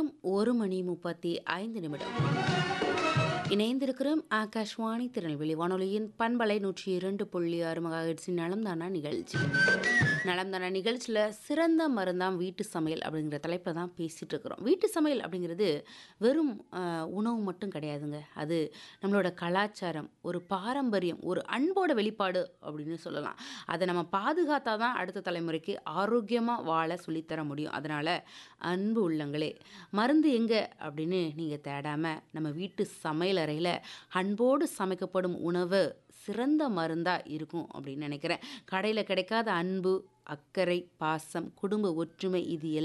நேரம் ஒரு மணி முப்பத்தி ஐந்து நிமிடம் இணைந்திருக்கிறோம் ஆகாஷ்வாணி திருநெல்வேலி வானொலியின் பண்பலை நூற்றி இரண்டு புள்ளி ஆறு மகாஹெட்ஸின் நலம்தானா நிகழ்ச்சி நலம்தானா நிகழ்ச்சியில் சிறந்த மருந்தாம் வீட்டு சமையல் அப்படிங்கிற தலைப்பில் தான் பேசிகிட்டு இருக்கிறோம் வீட்டு சமையல் அப்படிங்கிறது வெறும் ஆஹ், உணவு மட்டும் கிடையாதுங்க அது நம்மளோட கலாச்சாரம் ஒரு பாரம்பரியம் ஒரு அன்போட வெளிப்பாடு அப்படின்னு சொல்லலாம் அதை நம்ம பாதுகாத்தா தான் அடுத்த தலைமுறைக்கு ஆரோக்கியமாக வாழ சொல்லித்தர முடியும் அதனால் அன்பு உள்ளங்களே மருந்து எங்கே அப்படின்னு நீங்கள் தேடாமல் நம்ம வீட்டு சமையல் அறையில் அன்போடு சமைக்கப்படும் உணவு சிறந்த மருந்தாக இருக்கும் அப்படின்னு நினைக்கிறேன் கடையில் கிடைக்காத அன்பு அக்கறை பாசம் குடும்ப ஒற்றுமை இது எல்லாம்